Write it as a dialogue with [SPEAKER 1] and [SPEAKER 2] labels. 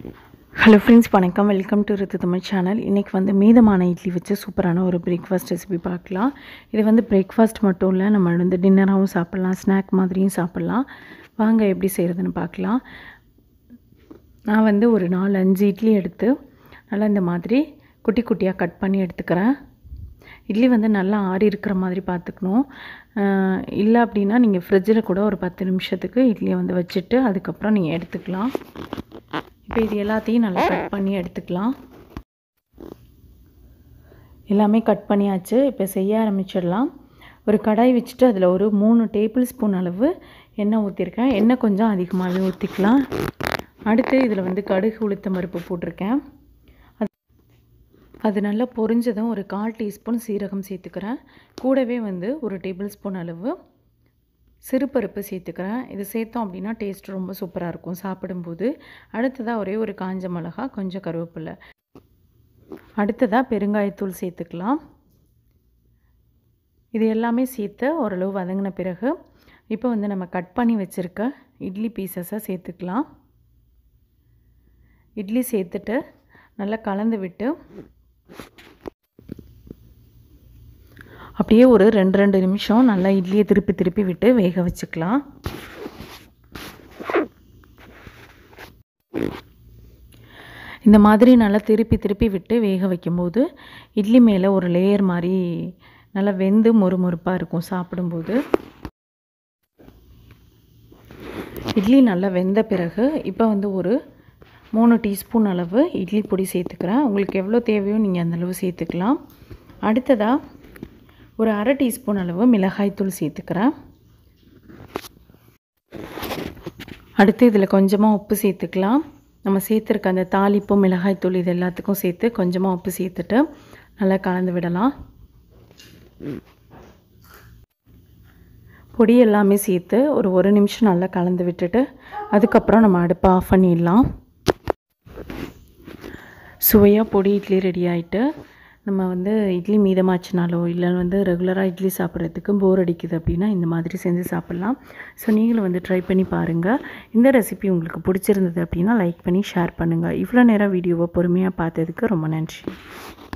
[SPEAKER 1] hello friends வணக்கம் welcome to Rithu Tamil channel இன்றைக்கி வந்து மீதமான இட்லி வச்சு சூப்பரான ஒரு பிரேக்ஃபாஸ்ட் ரெசிபி பார்க்கலாம் இது வந்து பிரேக்ஃபாஸ்ட் மட்டும் இல்லை நம்ம வந்து டின்னராகவும் சாப்பிட்லாம் ஸ்நாக் மாதிரியும் சாப்பிட்லாம் வாங்க எப்படி செய்கிறதுன்னு பார்க்கலாம் நான் வந்து ஒரு நாலு அஞ்சு இட்லி எடுத்து நல்லா இந்த மாதிரி குட்டி குட்டியாக கட் பண்ணி எடுத்துக்கிறேன் இட்லி வந்து நல்லா ஆறி இருக்கிற மாதிரி பார்த்துக்கணும் அஹ் இல்லை அப்படின்னா நீங்கள் ஃப்ரிட்ஜில் கூட ஒரு பத்து நிமிஷத்துக்கு இட்லியை வந்து வச்சுட்டு அதுக்கப்புறம் நீங்கள் எடுத்துக்கலாம் இப்போ இது எல்லாத்தையும் நல்லா கட் பண்ணி எடுத்துக்கலாம் எல்லாமே கட் பண்ணியாச்சு இப்போ செய்ய ஆரம்பிச்சிடலாம் ஒரு கடாய் வச்சுட்டு அதில் ஒரு மூணு டேபிள் ஸ்பூன் அளவு எண்ணெய் ஊற்றிருக்கேன் எண்ணெய் கொஞ்சம் அதிகமாகவே ஊற்றிக்கலாம் அடுத்து இதில் வந்து கடுகு உளுத்தம் பருப்பு போட்டிருக்கேன் அது அது நல்லா பொரிஞ்சதும் ஒரு கால் டீஸ்பூன் சீரகம் சேர்த்துக்கிறேன் கூடவே வந்து ஒரு டேபிள் ஸ்பூன் அளவு சிறுபருப்பு சேர்த்துக்கிறேன் இது சேர்த்தோம் அப்படின்னா டேஸ்ட் ரொம்ப சூப்பராக இருக்கும் சாப்பிடும்போது அடுத்ததாக ஒரே ஒரு காஞ்ச மிளகா கொஞ்சம் கருவேப்பிலை அடுத்ததாக பெருங்காயத்தூள் சேர்த்துக்கலாம் இது எல்லாமே சேர்த்து ஓரளவு வதங்கின பிறகு இப்போ வந்து நம்ம கட் பண்ணி வச்சுருக்க இட்லி பீசஸை சேர்த்துக்கலாம் இட்லி சேர்த்துட்டு நல்லா கலந்து விட்டு அப்படியே ஒரு ரெண்டு ரெண்டு நிமிஷம் நல்லா இட்லியை திருப்பி திருப்பி விட்டு வேக வச்சுக்கலாம் இந்த மாதிரி நல்லா திருப்பி திருப்பி விட்டு வேக வைக்கும்போது இட்லி மேலே ஒரு லேயர் மாதிரி நல்லா வெந்து மொறுமொறுப்பாக இருக்கும் சாப்பிடும்போது இட்லி நல்லா வெந்த பிறகு இப்போ வந்து ஒரு மூணு டீஸ்பூன் அளவு இட்லி பொடி சேர்த்துக்கிறேன் உங்களுக்கு எவ்வளோ தேவையோ நீங்கள் அந்தளவு சேர்த்துக்கலாம் அடுத்ததாக ஒரு அரை டீஸ்பூன் அளவு மிளகாய்த்தூள் சேர்த்துக்கிறேன் அடுத்து இதில் கொஞ்சமாக உப்பு சேர்த்துக்கலாம் நம்ம சேர்த்துருக்க அந்த தாளிப்பு மிளகாய்த்தூள் இது எல்லாத்துக்கும் சேர்த்து கொஞ்சமாக உப்பு சேர்த்துட்டு நல்லா கலந்து விடலாம் பொடி எல்லாமே சேர்த்து ஒரு ஒரு நிமிஷம் நல்லா கலந்து விட்டுட்டு அதுக்கப்புறம் நம்ம அடுப்பை ஆஃப் பண்ணிடலாம் சுவையாக பொடி இட்லி ரெடி ஆகிட்டு நம்ம வந்து இட்லி மீதமாச்சுனாலோ இல்லை வந்து ரெகுலராக இட்லி சாப்பிட்றதுக்கு போர் அடிக்குது அப்படின்னா இந்த மாதிரி செஞ்சு சாப்பிட்லாம் ஸோ நீங்களும் வந்து ட்ரை பண்ணி பாருங்கள் இந்த ரெசிபி உங்களுக்கு பிடிச்சிருந்தது அப்படின்னா லைக் பண்ணி ஷேர் பண்ணுங்கள் இவ்வளோ நேரம் வீடியோவை பொறுமையாக பார்த்ததுக்கு ரொம்ப நன்றி